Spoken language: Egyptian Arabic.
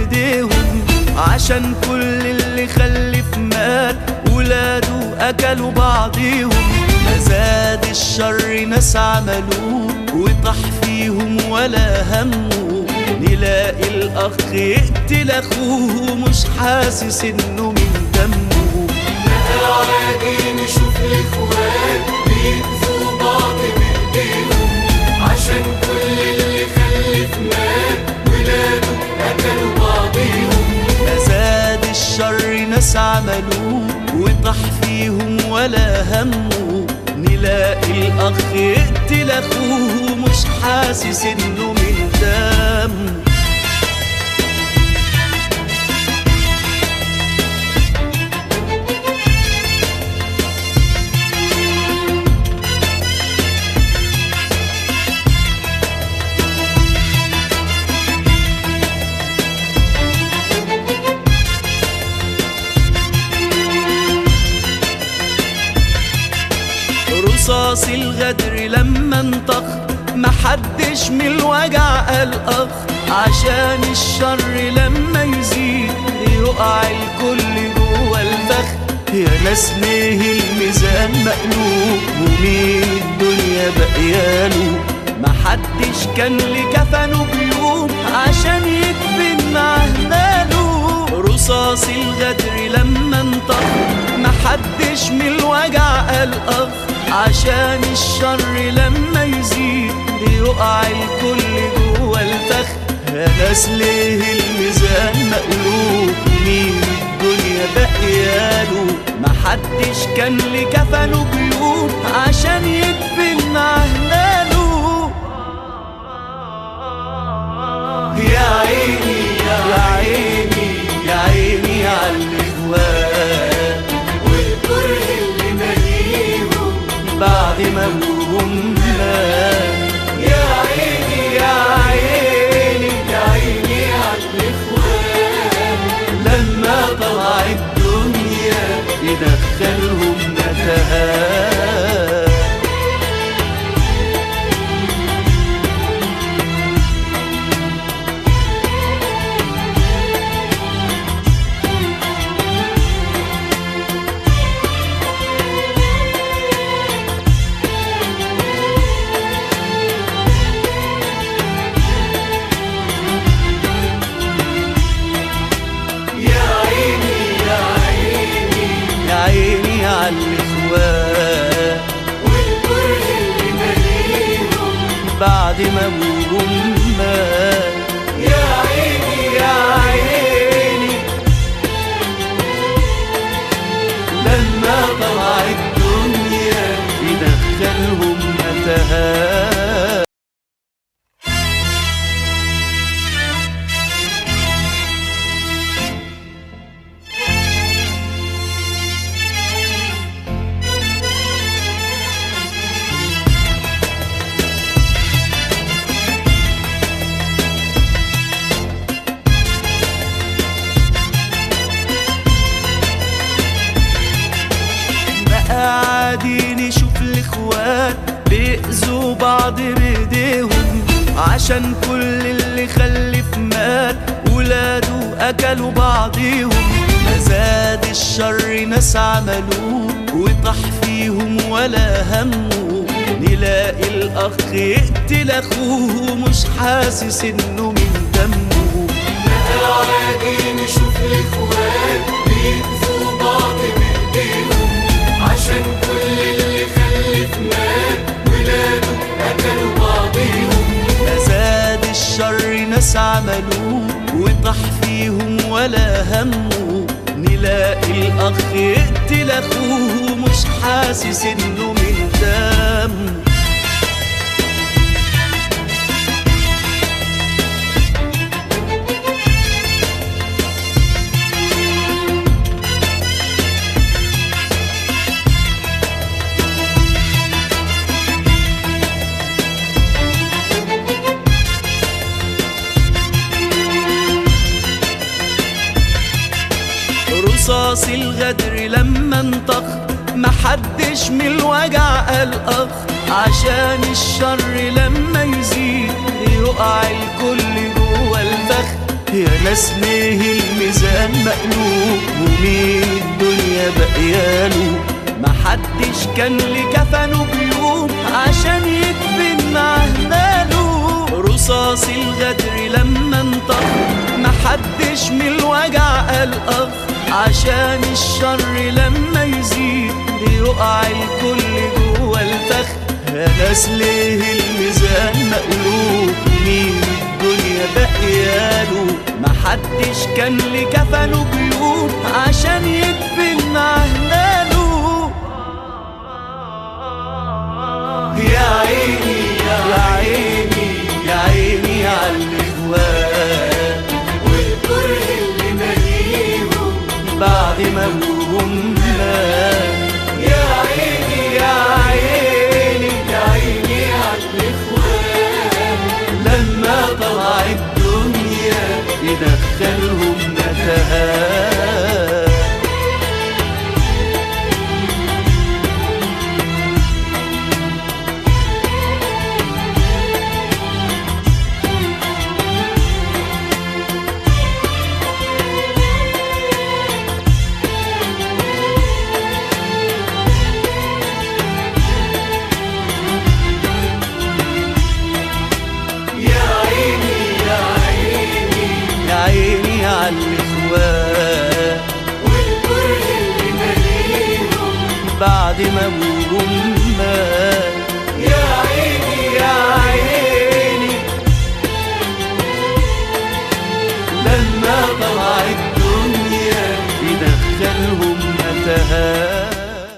بايديهم عشان كل اللي خلف مات ولاده اكلوا بعضيهم ما زاد الشر ناس عملوه وطاح فيهم ولا همه نلاقي الاخ يقتل اخوه مش حاسس انه من دمه بقى عادي نشوف الاخوات بيأذوا بعض بايديهم عشان كل اللي خلف مات ولاده قتلوا بعضيهم ما زاد الشر ناس عملوه وطاح فيهم ولا همه نلاقي الاخ يقتل اخوه مش حاسس انه من دمه رصاص الغدر لما انطخ محدش من الوجع قال اخ عشان الشر لما يزيد يقع الكل جوه الفخ يا ناس ليه الميزان مقلوب ومين الدنيا بقياله محدش كان لكفنه بيوم عشان يدفن معاه ماله رصاص الغدر لما انطق محدش من الوجع قال اخ عشان الشر لما يزيد يقع الكل جوه الفخ يا ناس ليه الميزان مقلوب مين الدنيا بقياله محدش كان لكفنه بيوم عشان يدفن معاه ماله يا عيني يا عيني يا عيني على الاخوان والكره اللي ماليهم بعد ما ابوهم مات يا عيني يا عيني يا عيني على الاخوان لما طلع الدنيا يدخلهم متاهات يا عيني يا عيني يا عيني على الاخوان والكره اللي ماليهم بعد ما ابوهم مات يا عيني يا عيني لما طلع الدنيا يدخلهم متاهات بقى عادي نشوف الاخوات بيأذوا بعض بايديهم عشان كل اللي خلف مات ولاده اكلوا بعضيهم ما زاد الشر ناس عملوه وطاح فيهم ولا همه نلاقي الاخ يقتل اخوه مش حاسس انه من دمه بقى عادي نشوف الاخوات بيأذوا بعض بايديهم عشان كل اللي خلف مات ولاده قتلوا بعضيهم ما زاد الشر ناس عملوه وطاح فيهم ولا همه نلاقي الاخ يقتل اخوه مش حاسس انه من دمه رصاص الغدر لما انطخ محدش من الوجع قال اخ عشان الشر لما يزيد يقع الكل جوه الفخ يا ناس ليه الميزان مقلوب ومين الدنيا بقياله محدش كان لكفنه بيوم عشان يدفن معاه ماله رصاص الغدر لما انطق محدش من الوجع قال اخ عشان الشر لما يزيد يقع الكل جوه الفخ يا ناس ليه الميزان مقلوب مين الدنيا بقياله محدش كان لكفنه بيوت عشان يدفن معاه ماله يا عيني يا عيني يا عيني على الاخوان والكره اللي ماليهم بعد ما ابوهم مات يا عيني يا عيني يا عيني عالإخوان لما طلع الدنيا يدخلهم متاهات يا عيني يا عيني يا عيني على الاخوان والكره اللي ماليهم بعد ما ابوهم مات يا عيني يا عيني لما طلع الدنيا يدخلهم متاهات